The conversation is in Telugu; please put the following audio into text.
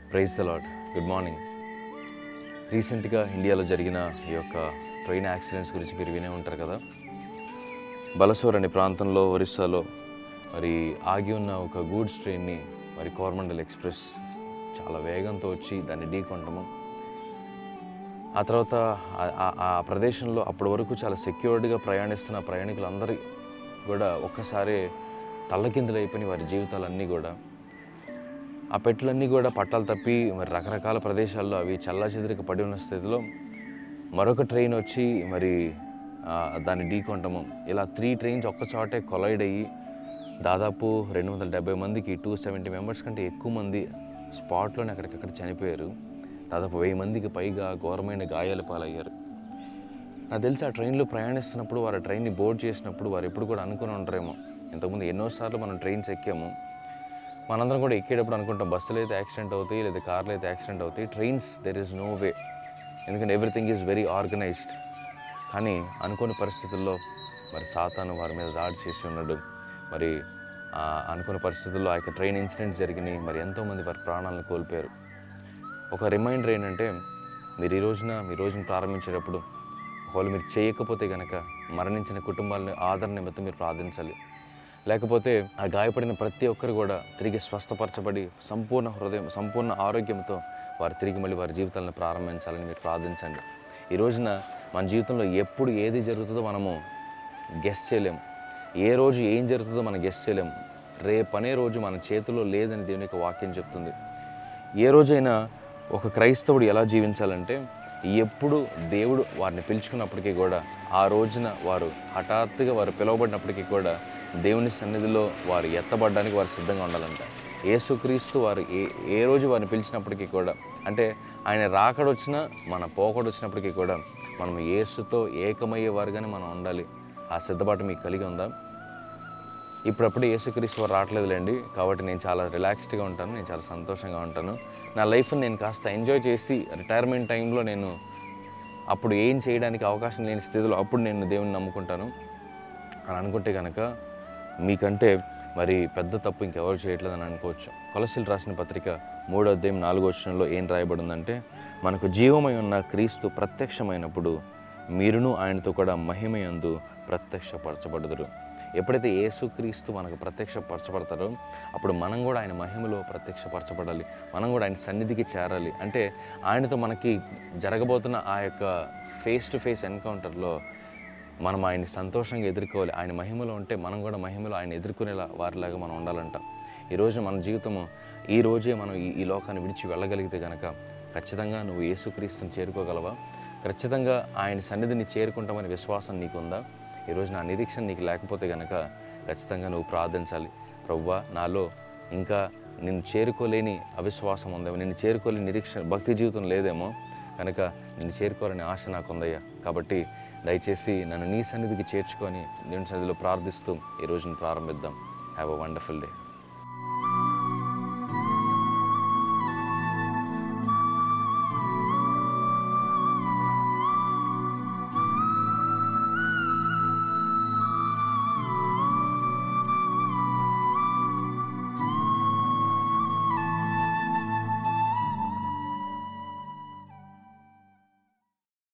praise the Lord good morning రీసెంట్గా ఇండియాలో జరిగిన ఈ యొక్క ట్రైన్ యాక్సిడెంట్స్ గురించి మీరు వినే ఉంటారు కదా బలసోర్ అనే ప్రాంతంలో ఒరిస్సాలో మరి ఆగి ఉన్న ఒక గూడ్స్ ట్రైన్ని మరి కోరమండల్ ఎక్స్ప్రెస్ చాలా వేగంతో వచ్చి దాన్ని ఢీకొనటము ఆ తర్వాత ఆ- ఆ- ఆ ప్రదేశంలో అప్పటి వరకు చాలా సెక్యూర్డ్గా ప్రయాణిస్తున్న ప్రయాణికులందరి కూడా ఒక్కసారి తల్లకిందులైపోయిన వారి జీవితాలన్నీ కూడా ఆ పెట్లన్నీ కూడా పట్టాలు తప్పి మరి రకరకాల ప్రదేశాల్లో అవి చల్లాచెదిరిక పడి ఉన్న స్థితిలో మరొక ట్రైన్ వచ్చి మరి ఆ, దాన్ని ఢీకొంటము ఇలా త్రీ ట్రైన్స్ ఒక్క చోటే కొలైడ్ అయ్యి దాదాపు రెండు వందల డెబ్బై మందికి టూ సెవెంటీ మెంబర్స్ కంటే ఎక్కువ మంది స్పాట్లోనే అక్కడికక్కడ చనిపోయారు దాదాపు వెయ్యి మందికి పైగా ఘోరమైన గాయాల పాలయ్యారు నాకు తెలిసి ఆ ట్రైన్లో ప్రయాణిస్తున్నప్పుడు వారు ట్రైన్ని బోర్డ్ చేసినప్పుడు వారు ఎప్పుడు కూడా అనుకుని ఉంటారేమో ఇంతకుముందు ఎన్నోసార్లు మనం ట్రైన్స్ ఎక్కాము మనందరం కూడా ఎక్కేటప్పుడు అనుకుంటాం బస్సులు అయితే యాక్సిడెంట్ అవుతాయి లేదా కార్లు అయితే యాక్సిడెంట్ అవుతాయి trains there is no way ఎందుకంటే ఎవ్రీథింగ్ ఈజ్ వెరీ ఆర్గనైజ్డ్ కానీ అనుకోని పరిస్థితుల్లో మరి సాతాను వారి మీద దాడి చేసి ఉన్నాడు మరి ఆ అనుకోని పరిస్థితుల్లో ఆ యొక్క ట్రైన్ ఇన్సిడెంట్స్ జరిగినాయి మరి ఎంతోమంది వారి ప్రాణాలను కోల్పోయారు ఒక రిమైండర్ ఏంటంటే మీరు ఈ రోజున మీ రోజును ప్రారంభించేటప్పుడు ఒకవేళ మీరు చేయకపోతే కనుక మరణించిన కుటుంబాలను ఆదరణ నిమిత్తం మీరు ప్రార్థించాలి లేకపోతే ఆ గాయపడిన ప్రతి ఒక్కరు కూడా తిరిగి స్వస్థపరచబడి సంపూర్ణ హృదయం సంపూర్ణ ఆరోగ్యంతో వారు తిరిగి మళ్ళీ వారి జీవితాలను ప్రారంభించాలని మీరు ప్రార్థించండి ఈ రోజున మన జీవితంలో ఎప్పుడు ఏది జరుగుతుందో మనము గెస్ చేయలేము ఏ రోజు ఏం జరుగుతుందో మనం గెస్ చేయలేము రేపనే రోజు మన చేతిలో లేదని దేవుని యొక్క వాక్యం చెప్తుంది ఏ రోజైనా ఒక క్రైస్తవుడు ఎలా జీవించాలంటే ఎప్పుడు దేవుడు వారిని పిలుచుకున్నప్పటికీ కూడా ఆ రోజున వారు హఠాత్తుగా వారు పిలువబడినప్పటికీ కూడా దేవుని సన్నిధిలో వారు ఎత్తబడడానికి వారు సిద్ధంగా ఉండాలంట యేసుక్రీస్తు వారు ఏ ఏ రోజు వారిని పిలిచినప్పటికీ కూడా అంటే ఆయన రాకడొచ్చినా మన పోకడొచ్చినప్పటికీ కూడా మనం యేసుతో ఏకమయ్యే వారుగానే మనం ఉండాలి ఆ సిద్ధపాటు మీకు కలిగి ఉందా ఇప్పుడప్పుడు యేసుక్రీస్తు వారు రావట్లేదులేండి కాబట్టి నేను చాలా రిలాక్స్డ్గా ఉంటాను నేను చాలా సంతోషంగా ఉంటాను నా లైఫ్ని నేను కాస్త ఎంజాయ్ చేసి రిటైర్మెంట్ టైంలో నేను అప్పుడు ఏం చేయడానికి అవకాశం లేని స్థితిలో అప్పుడు నేను దేవుని నమ్ముకుంటాను అని అనుకుంటే కనుక మీకంటే మరి పెద్ద తప్పు ఇంకెవరు చేయట్లేదని అనుకోవచ్చు కొలసిల్ రాసిన పత్రిక మూడో అధ్యాయం నాలుగో వచనంలో ఏం రాయబడిందంటే మనకు జీవమై ఉన్న క్రీస్తు ప్రత్యక్షమైనప్పుడు మీరును ఆయనతో కూడా మహిమయందు ప్రత్యక్షపరచబడుదురు ఎప్పుడైతే యేసుక్రీస్తు మనకు ప్రత్యక్షపరచబడతారో అప్పుడు మనం కూడా ఆయన మహిమలో ప్రత్యక్షపరచబడాలి మనం కూడా ఆయన సన్నిధికి చేరాలి అంటే ఆయనతో మనకి జరగబోతున్న ఆ యొక్క ఫేస్ టు ఫేస్ ఎన్కౌంటర్లో మనం ఆయన్ని సంతోషంగా ఎదుర్కోవాలి ఆయన మహిమలో ఉంటే మనం కూడా మహిమలో ఆయన ఎదుర్కొనేలా వారిలాగా మనం ఉండాలంట ఈరోజు మన జీవితము ఈ రోజే మనం ఈ ఈ లోకాన్ని విడిచి వెళ్ళగలిగితే కనుక ఖచ్చితంగా నువ్వు యేసుక్రీస్తుని చేరుకోగలవా ఖచ్చితంగా ఆయన సన్నిధిని చేరుకుంటామనే విశ్వాసం నీకుందా ఈరోజు నా నిరీక్షణ నీకు లేకపోతే కనుక ఖచ్చితంగా నువ్వు ప్రార్థించాలి ప్రవ్వా నాలో ఇంకా నిన్ను చేరుకోలేని అవిశ్వాసం ఉందేమో నిన్ను చేరుకోలేని నిరీక్షణ భక్తి జీవితం లేదేమో కనుక నిన్ను చేరుకోవాలని ఆశ నాకు ఉందయ్యా కాబట్టి దయచేసి నన్ను నీ సన్నిధికి చేర్చుకొని నేను సన్నిధిలో ప్రార్థిస్తూ ఈ రోజును ప్రారంభిద్దాం హ్యావ్ అ వండర్ఫుల్ డే